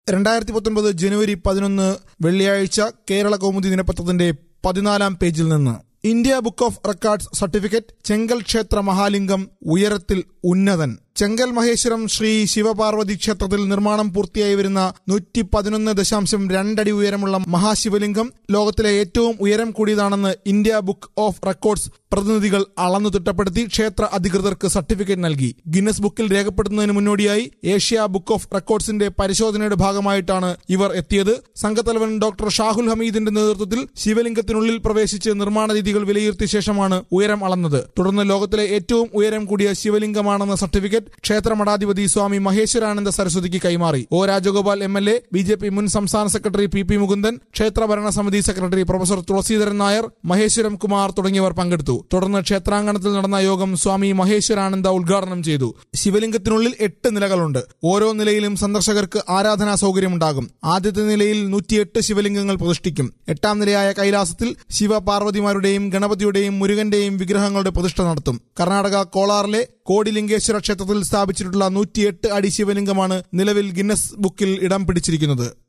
രണ്ടായിരത്തി പത്തൊൻപത് ജനുവരി പതിനൊന്ന് വെള്ളിയാഴ്ച കേരള കൗമുദി ദിനപത്രത്തിന്റെ പതിനാലാം പേജിൽ നിന്ന് India book of records certificate ചെങ്കൽ ക്ഷേത്ര മഹാലിംഗം ഉയരത്തിൽ ഉന്നതൻ ചെങ്കൽ മഹേശ്വരം ശ്രീ ശിവപാർവതി ക്ഷേത്രത്തിൽ നിർമ്മാണം പൂർത്തിയായി വരുന്ന നൂറ്റി പതിനൊന്ന് ദശാംശം രണ്ടടി ഉയരമുള്ള മഹാശിവലിംഗം ലോകത്തിലെ ഏറ്റവും ഉയരം കൂടിയതാണെന്ന് ഇന്ത്യ ബുക്ക് ഓഫ് റെക്കോർഡ്സ് പ്രതിനിധികൾ അളന്നു തിട്ടപ്പെടുത്തി ക്ഷേത്ര അധികൃതർക്ക് സർട്ടിഫിക്കറ്റ് നൽകി ഗിന്നസ് ബുക്കിൽ രേഖപ്പെടുത്തുന്നതിന് മുന്നോടിയായി ഏഷ്യ ബുക്ക് ഓഫ് റെക്കോർഡ്സിന്റെ പരിശോധനയുടെ ഭാഗമായിട്ടാണ് ഇവർ എത്തിയത് സംഘത്തലവൻ ഡോക്ടർ ഷാഹുൽ ഹമീദിന്റെ നേതൃത്വത്തിൽ ശിവലിംഗത്തിനുള്ളിൽ പ്രവേശിച്ച് നിർമ്മാണ രീതികൾ വിലയിരുത്തിയ ശേഷമാണ് ഉയരം അളന്നത് തുടർന്ന് ലോകത്തിലെ ഏറ്റവും ഉയരം കൂടിയ ശിവലിംഗമാണെന്ന സർട്ടിഫിക്കറ്റ് ക്ഷേത്ര മഠാധിപതി സ്വാമി മഹേശ്വരാനന്ദ സരസ്വതിക്ക് കൈമാറി O Rajagopal M L A B J P മുൻ സംസ്ഥാന സെക്രട്ടറി പി പി മുകുന്ദൻ ക്ഷേത്ര ഭരണ സമിതി സെക്രട്ടറി പ്രൊഫസർ തുളസീധരൻ നായർ മഹേശ്വരം കുമാർ തുടങ്ങിയവർ പങ്കെടുത്തു തുടർന്ന് ക്ഷേത്രാങ്കണത്തിൽ നടന്ന യോഗം സ്വാമി മഹേശ്വരാനന്ദ ഉദ്ഘാടനം ചെയ്തു ശിവലിംഗത്തിനുള്ളിൽ എട്ട് നിലകളുണ്ട് ഓരോ നിലയിലും സന്ദർശകർക്ക് ആരാധനാ സൗകര്യമുണ്ടാകും ആദ്യത്തെ നിലയിൽ നൂറ്റിയെട്ട് ശിവലിംഗങ്ങൾ പ്രതിഷ്ഠിക്കും എട്ടാം നിലയായ കൈലാസത്തിൽ ശിവപാർവതിമാരുടെയും ഗണപതിയുടെയും മുരുകന്റെയും വിഗ്രഹങ്ങളുടെ പ്രതിഷ്ഠ നടത്തും കർണാടക കോളാറിലെ കോടിലിംഗേശ്വര ക്ഷേത്രത്തിൽ സ്ഥാപിച്ചിട്ടുള്ള നൂറ്റിയെട്ട് അടി ശിവലിംഗമാണ് നിലവിൽ ഗിന്നസ് ബുക്കിൽ ഇടം പിടിച്ചിരിക്കുന്നത്